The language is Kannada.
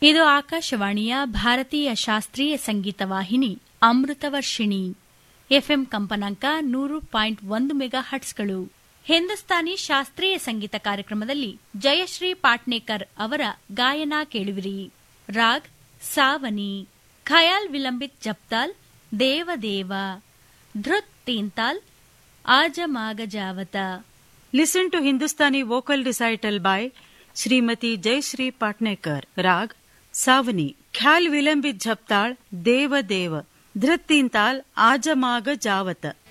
ಇದು ಆಕಾಶವಾಣಿಯ ಭಾರತೀಯ ಶಾಸ್ತ್ರೀಯ ಸಂಗೀತ ವಾಹಿನಿ ಅಮೃತವರ್ಷಿಣಿ ಎಫ್ಎಂ ಕಂಪನಾಂಕ ನೂರು ಪಾಯಿಂಟ್ ಒಂದು ಮೆಗಾ ಹಟ್ಸ್ಗಳು ಹಿಂದೂಸ್ತಾನಿ ಶಾಸ್ತ್ರೀಯ ಸಂಗೀತ ಕಾರ್ಯಕ್ರಮದಲ್ಲಿ ಜಯಶ್ರೀ ಪಾಟ್ನೇಕರ್ ಅವರ ಗಾಯನ ಕೇಳುವಿರಿ raag ಸಾವನಿ khayal vilambit ಜಪ್ತಾಲ್ ದೇವದೇವ ಧೃತ್ ತೀಂತಾಲ್ ಆಜಮಾಗಜಾವತ Listen to Hindustani vocal recital by Srimati Jayashree Patnekar, Rag, Savani, Khyal Vilambit Jhaptal, Deva Deva, Dhrittintal, Ajamaga Javata.